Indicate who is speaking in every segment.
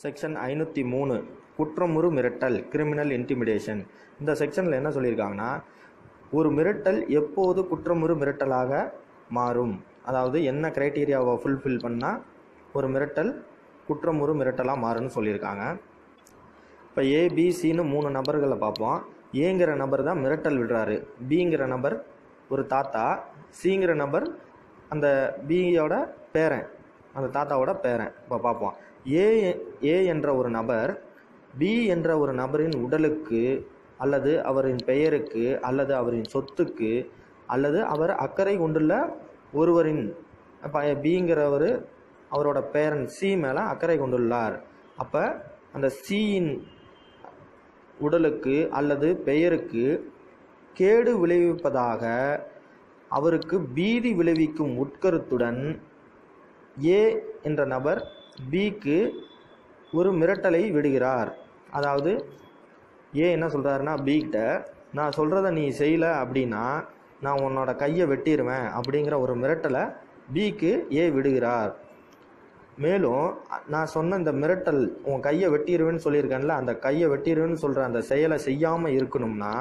Speaker 1: section ஐநூற்றி மூணு குற்றமுறு மிரட்டல் கிரிமினல் இன்டிமிடேஷன் இந்த செக்ஷனில் என்ன சொல்லியிருக்காங்கன்னா ஒரு மிரட்டல் எப்போது குற்றமுறு மிரட்டலாக மாறும் அதாவது என்ன க்ரைட்டீரியாவை ஃபுல்ஃபில் பண்ணால் ஒரு மிரட்டல் குற்றமுறு மிரட்டலாக மாறும்னு சொல்லியிருக்காங்க இப்போ ஏபிசின்னு மூணு நபர்களை பார்ப்போம் ஏங்கிற நபர் தான் மிரட்டல் விடுறாரு பிங்கிற நபர் ஒரு தாத்தா சிங்கிற நபர் அந்த பியோட பேரன் அந்த தாத்தாவோட பேரன் இப்போ பார்ப்போம் ஏ ஏ என்ற ஒரு நபர் பி என்ற ஒரு நபரின் உடலுக்கு அல்லது அவரின் பெயருக்கு அல்லது அவரின் சொத்துக்கு அல்லது அவர் அக்கறை கொண்டுள்ள ஒருவரின் அப்போ பிங்கிறவர் அவரோட பேரன் சி மேலே அக்கறை கொண்டுள்ளார் அப்போ அந்த சியின் உடலுக்கு அல்லது பெயருக்கு கேடு விளைவிப்பதாக அவருக்கு பீதி விளைவிக்கும் உட்கருத்துடன் ஏ என்ற நபர் பிக்கு ஒரு மிரட்டலை விடுகிறார் அதாவது ஏ என்ன சொல்கிறாருன்னா பிகிட்ட நான் சொல்கிறத நீ செய்யலை அப்படின்னா நான் உன்னோட கையை வெட்டிடுவேன் அப்படிங்கிற ஒரு மிரட்டலை பிக்கு ஏ விடுகிறார் மேலும் அ- நான் சொன்ன இந்த மிரட்டல் உன் கையை வெட்டிடுவேன்னு சொல்லியிருக்கேன்ல அந்த கையை வெட்டிடுவேன்னு சொல்கிற அந்த செயலை செய்யாமல் இருக்கணும்னா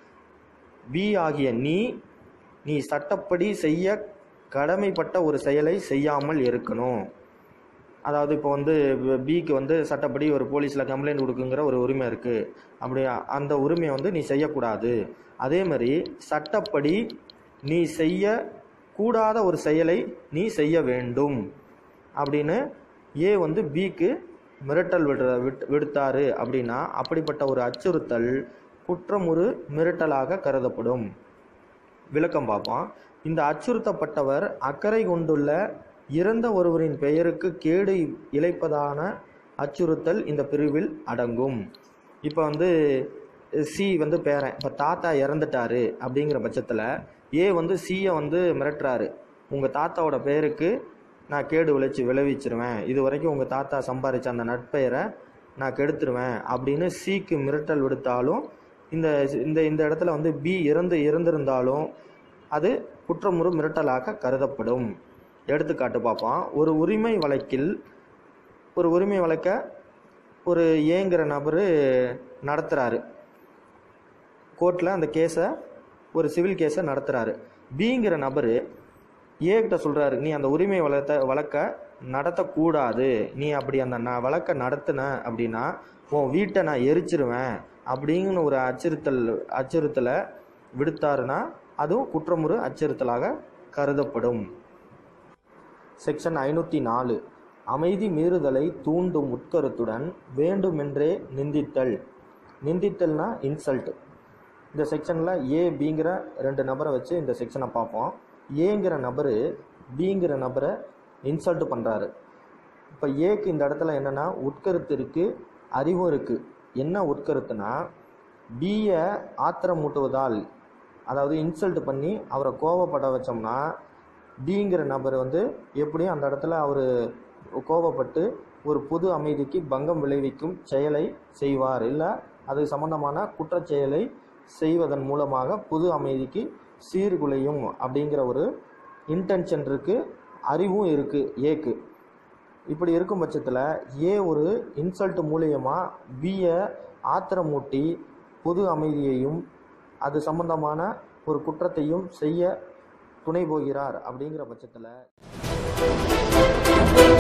Speaker 1: பி ஆகிய நீ நீ சட்டப்படி செய்ய கடமைப்பட்ட ஒரு செயலை செய்யாமல் இருக்கணும் அதாவது இப்போ வந்து பிக்கு வந்து சட்டப்படி ஒரு போலீஸில் கம்ப்ளைண்ட் கொடுக்குங்கிற ஒரு உரிமை இருக்குது அப்படி அந்த உரிமையை வந்து நீ செய்யக்கூடாது அதே மாதிரி சட்டப்படி நீ செய்ய கூடாத ஒரு செயலை நீ செய்ய வேண்டும் அப்படின்னு ஏ வந்து பிக்கு மிரட்டல் விடுற விட் விடுத்தாரு அப்படின்னா அப்படிப்பட்ட ஒரு அச்சுறுத்தல் குற்றமுறு மிரட்டலாக கருதப்படும் விளக்கம் பார்ப்போம் இந்த அச்சுறுத்தப்பட்டவர் அக்கறை கொண்டுள்ள இறந்த ஒருவரின் பெயருக்கு கேடு இழைப்பதான அச்சுறுத்தல் இந்த பிரிவில் அடங்கும் இப்போ வந்து சி வந்து பேரன் இப்போ தாத்தா இறந்துட்டாரு அப்படிங்கிற பட்சத்தில் ஏ வந்து சியை வந்து மிரட்டுறாரு உங்கள் தாத்தாவோட பெயருக்கு நான் கேடு விளைச்சி விளைவிச்சிருவேன் இது வரைக்கும் உங்கள் தாத்தா சம்பாதிச்ச அந்த நட்பெயரை நான் கெடுத்துருவேன் அப்படின்னு சிக்கு மிரட்டல் விடுத்தாலும் இந்த இந்த இந்த இடத்துல வந்து பி இறந்து இறந்திருந்தாலும் அது குற்றமுறு மிரட்டலாக கருதப்படும் எடுத்துக்காட்டு பார்ப்போம் ஒரு உரிமை வழக்கில் ஒரு உரிமை வழக்க ஒரு ஏங்கிற நபர் நடத்துகிறாரு கோர்ட்டில் அந்த கேஸை ஒரு சிவில் கேஸை நடத்துகிறாரு பிங்கிற நபர் ஏ கிட்ட சொல்கிறாரு நீ அந்த உரிமை வழக்க வழக்க நடத்தக்கூடாது நீ அப்படி அந்த ந வழக்க நடத்தின அப்படின்னா உன் வீட்டை நான் எரிச்சிருவேன் அப்படிங்கிற ஒரு அச்சுறுத்தல் அச்சுறுத்தலை விடுத்தாருன்னா அதுவும் குற்றமுறு அச்சுறுத்தலாக கருதப்படும் செக்ஷன் ஐநூற்றி நாலு அமைதி மீறுதலை தூண்டும் உட்கருத்துடன் வேண்டுமென்றே நிந்தித்தல் நிந்தித்தல்னா இன்சல்ட் இந்த செக்ஷனில் ஏ பிங்கிற ரெண்டு நபரை வச்சு இந்த செக்ஷனை பார்ப்போம் ஏங்கிற நபர் பிங்கிற நபரை இன்சல்ட் பண்ணுறாரு இப்போ ஏக்கு இந்த இடத்துல என்னென்னா உட்கருத்து இருக்குது அறிவும் இருக்குது என்ன உட்கருத்துனா பியை ஆத்திரமூட்டுவதால் அதாவது இன்சல்ட் பண்ணி அவரை கோவப்பட வச்சோம்னா டிங்கிற நபர் வந்து எப்படியும் அந்த இடத்துல அவர் கோபப்பட்டு ஒரு பொது அமைதிக்கு பங்கம் விளைவிக்கும் செயலை செய்வார் இல்லை அது சம்பந்தமான குற்றச் செயலை செய்வதன் மூலமாக பொது அமைதிக்கு சீர்குலையும் அப்படிங்கிற ஒரு இன்டென்ஷன் இருக்குது அறிவும் இருக்குது ஏக்கு இப்படி இருக்கும் பட்சத்தில் ஏ ஒரு இன்சல்ட் மூலியமாக பியை ஆத்திரமூட்டி பொது அமைதியையும் அது சம்பந்தமான ஒரு குற்றத்தையும் செய்ய துணை போகிறார் அப்படிங்கிற பட்சத்தில்